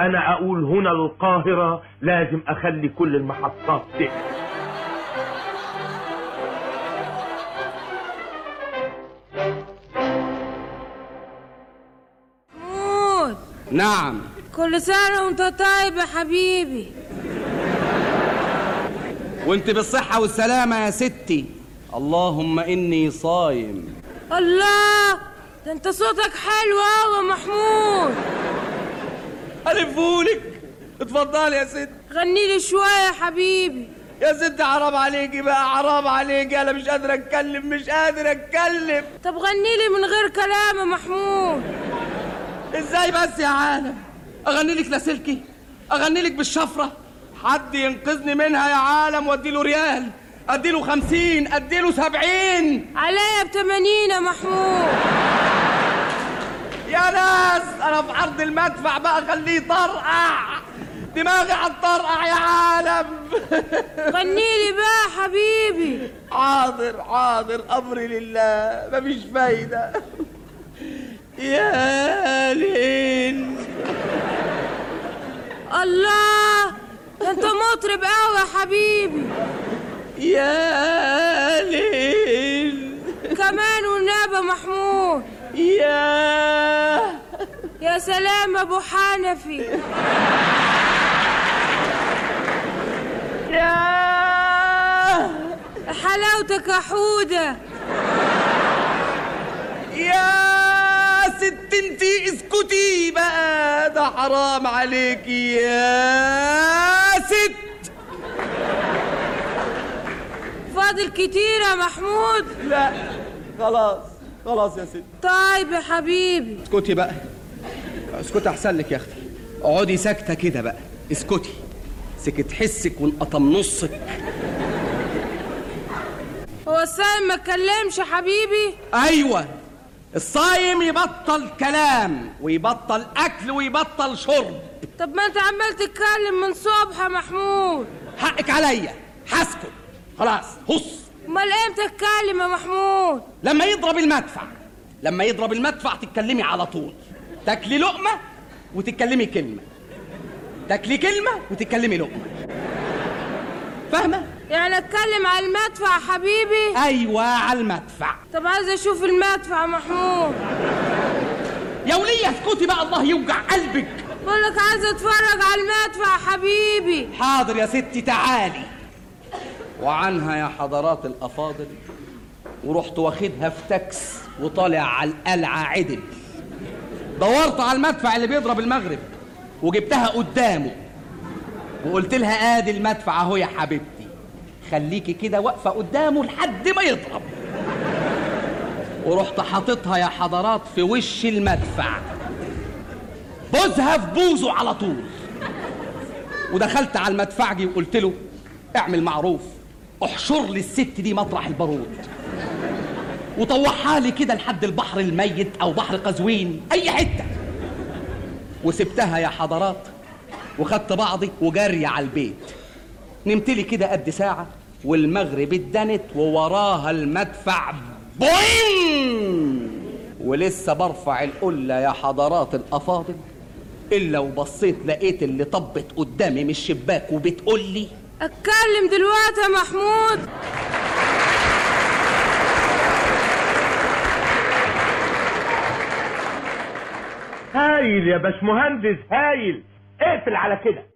وانا اقول هنا القاهرة لازم اخلي كل المحطات تقفل محمود نعم كل سنة وانت طيب يا حبيبي وانت بالصحة والسلامة يا ستي اللهم إني صايم الله ده انت صوتك حلو قوي يا محمود ألفهولك اتفضلي يا ست غني لي شوية يا حبيبي يا ست حرام عليكي بقى حرام عليكي أنا مش قادر أتكلم مش قادر أتكلم طب غني لي من غير كلام يا محمود إزاي بس يا عالم أغني لك لاسلكي أغني لك بالشفرة حد ينقذني منها يا عالم وأديله ريال أديله خمسين أديله سبعين عليا بتمانين يا محمود يا ناس انا في عرض المدفع بقى خليه طرقع دماغي هتطرقع يا عالم غني لي بقى يا حبيبي حاضر حاضر امري لله مفيش فايده يا ليل الله ده انت مطرب قوي يا حبيبي يا ليل كمان والنبي يا محمود يا يا سلام يا ابو حنفي يا حلاوتك يا حوده يا ست انتي اسكتي بقى ده حرام عليكي يا ست فاضل كتير يا محمود لا خلاص خلاص يا ست طيب يا حبيبي اسكتي بقى اسكتي احسن لك يا اختي اقعدي ساكته كده بقى اسكتي سكت حسك وانقطم نصك هو السايم ما اتكلمش يا حبيبي ايوه الصايم يبطل كلام ويبطل اكل ويبطل شرب طب ما انت عمال تتكلم من صبح يا محمود حقك عليا هسكت خلاص هص امال امتى اتكلم يا محمود لما يضرب المدفع لما يضرب المدفع تتكلمي على طول تاكلي لقمه وتتكلمي كلمه تاكلي كلمه وتتكلمي لقمه فاهمه يعني اتكلم على المدفع يا حبيبي ايوه على المدفع طب عايز اشوف المدفع يا محمود يا وليه اسكتي بقى الله يوجع قلبك بقول لك عايز اتفرج على المدفع يا حبيبي حاضر يا ستي تعالي وعنها يا حضرات الافاضل ورحت واخدها في تاكس وطالع على القلعه عدل دورت على المدفع اللي بيضرب المغرب وجبتها قدامه وقلت لها ادي المدفع اهو يا حبيبتي خليكي كده واقفه قدامه لحد ما يضرب ورحت حاططها يا حضرات في وش المدفع بوزها في بوزه على طول ودخلت على المدفعجي وقلت له اعمل معروف احشر لي الست دي مطرح البارود وطوحها لي كده لحد البحر الميت او بحر قزوين اي حته وسبتها يا حضرات وخدت بعضي وجري على البيت نمت لي كده قد ساعه والمغرب اتدنت ووراها المدفع بوين ولسه برفع القله يا حضرات الافاضل الا وبصيت لقيت اللي طبت قدامي من الشباك وبتقول لي اتكلم دلوقتي يا محمود هايل يا باشمهندس هايل اقفل على كده